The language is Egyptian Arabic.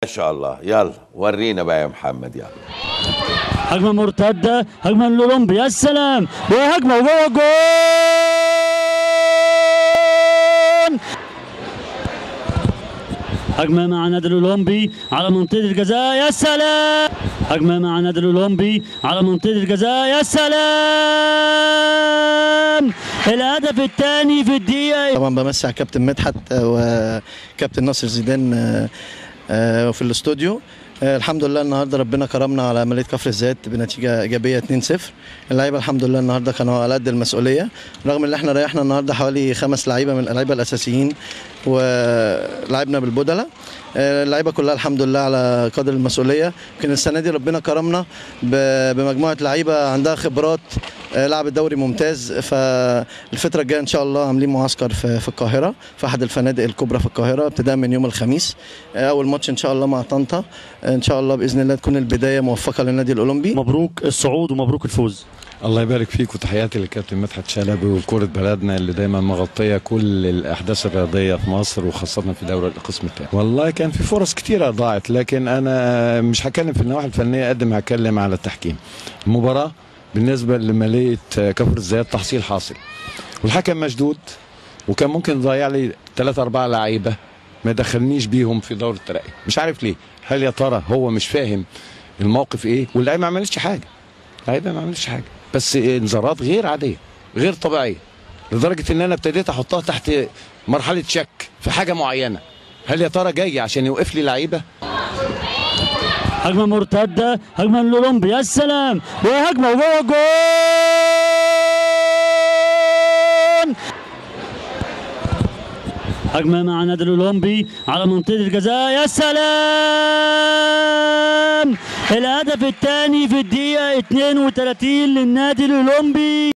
ما شاء الله يلا ورينا بقى يا محمد يلا هجمه مرتده هجمه للاولمبي يا سلام وهجمه وجوه جون هجمه مع نادي الاولمبي على منطقه الجزاء يا سلام هجمه مع نادي الاولمبي على منطقه الجزاء يا سلام الهدف الثاني في الدقيقه طبعا بمسي على كابتن مدحت آه، وكابتن ناصر زيدان آه، آه، في الاستوديو آه، الحمد لله النهارده ربنا كرمنا على عمليه كفر الزيت بنتيجه ايجابيه 2-0 اللعيبه الحمد لله النهارده كانوا على قد المسؤوليه رغم ان احنا ريحنا النهارده حوالي خمس لعيبه من اللعيبه الاساسيين ولعبنا بالبدله آه، اللعيبه كلها الحمد لله على قدر المسؤوليه يمكن السنه دي ربنا كرمنا ب- بمجموعه لعيبه عندها خبرات آه، لعب الدوري ممتاز فالفترة الجاية إن شاء الله عاملين معسكر في, في القاهرة في أحد الفنادق الكبرى في القاهرة ابتداء من يوم الخميس آه، أول ماتش إن شاء الله مع طنطا آه، إن شاء الله بإذن الله تكون البداية موفقة للنادي الأولمبي مبروك الصعود ومبروك الفوز الله يبارك فيك وتحياتي للكابتن مدحت شلبي وكرة بلدنا اللي دايما مغطية كل الأحداث الرياضية في مصر وخاصة في دوري القسم الثاني. والله كان في فرص كتيرة ضاعت لكن أنا مش هتكلم في النواحي الفنية قد ما هتكلم على التحكيم. المباراة بالنسبة لمالية كفر الزيات تحصيل حاصل. والحكم مشدود وكان ممكن يضيع لي ثلاثة أربعة لعيبة ما دخلنيش بيهم في دور الترقي مش عارف ليه هل يا ترى هو مش فاهم الموقف ايه واللعيبه ما عملتش حاجه اللعيبه ما عملتش حاجه بس انذارات غير عاديه غير طبيعيه لدرجه ان انا ابتديت احطها تحت مرحله شك في حاجه معينه هل يا ترى جاي عشان يوقف لي لعيبه هجمه مرتده هجمه للاولمبي يا سلام وهجمه وجوه جون هجمه مع نادي الاولمبي على منطقه الجزاء يا سلام الهدف الثاني في الدقيقه 32 للنادي الاولمبي